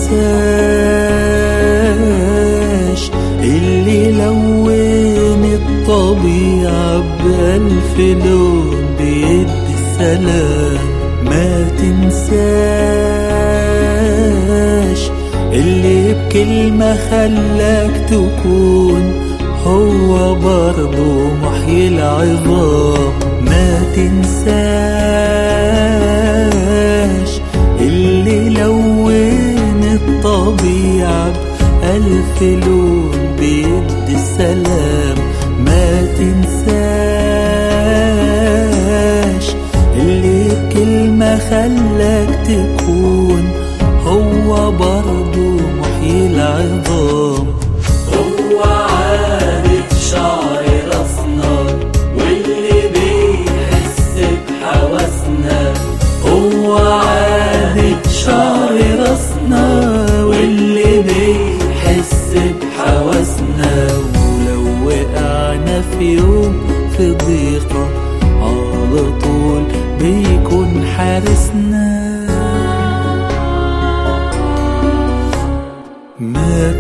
تنساش اللي لون الطبيعة بألف لون بيدي السلام ما تنساش اللي بكلمة خلاك تكون هو برضه محيي العظام ما تنساش اللي لون الطبيعة بألف لون بيدي السلام ما تنساش اللي بكلمة خلاك تكون هو برضه محيي العظام هو عادة شعر راسنا واللي بيحس بحواسنا هو عادة شعر راسنا واللي بيحس بحواسنا ولو وقعنا في يوم في ضيقة على طول بيكون حارسنا ما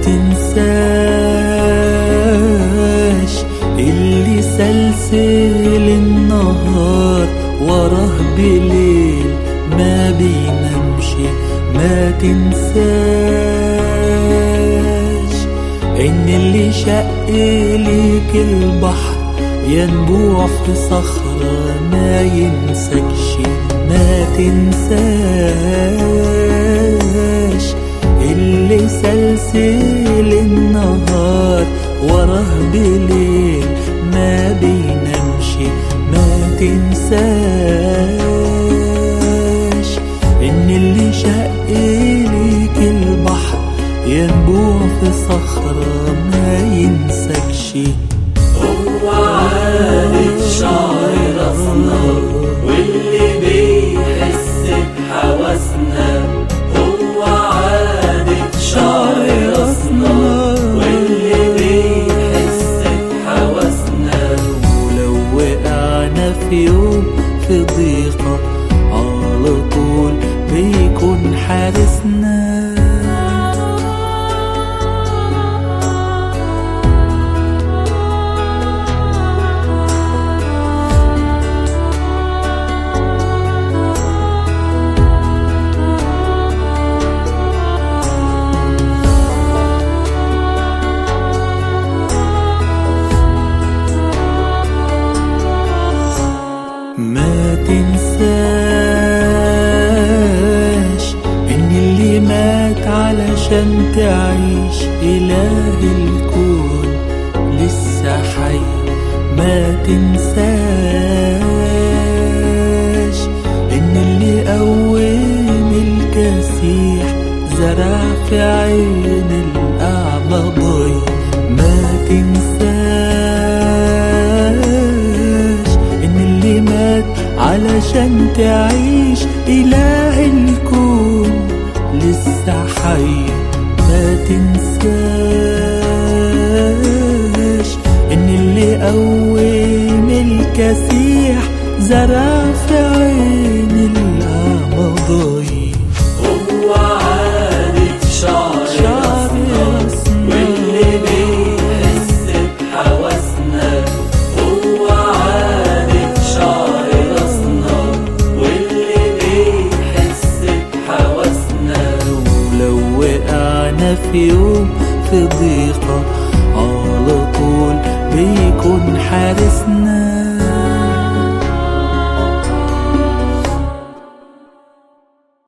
تنساش اللي سلسل النهار وراه بليل ما بينامش ما تنساش ان اللي شق ليك البحر ينبوع في صخرة ما ينسكش ما تنساش اللي سلسل النهار وراه بليل ما بينامش ما تنساش ان اللي شق ليك البحر ينبوع في صخرة ما ينسكش هو عادة شعر راسنا واللي بيحس بحواسنا هو عادة شعر راسنا واللي بيحس بحواسنا ولو وقعنا في يوم في ضيقة على طول بيكون حارسنا ما تنساش ان اللي مات علشان تعيش اله الكون لسه حي ما تنساش ان اللي قوم الكسيح زرع في عين الاعمى ضي ما تنساش ان اللي مات علشان تعيش اله الكون لسه حي ما تنساش ان اللي قوم الكسيح زرع في عين الاعمى ضي هو عادة شعر شعر راسنا راسنا واللي بيحس بحواسنا هو عادة شعر راسنا واللي بيحس بحواسنا ولو وقعنا في يوم في ضيقة على طول بيكون حارسنا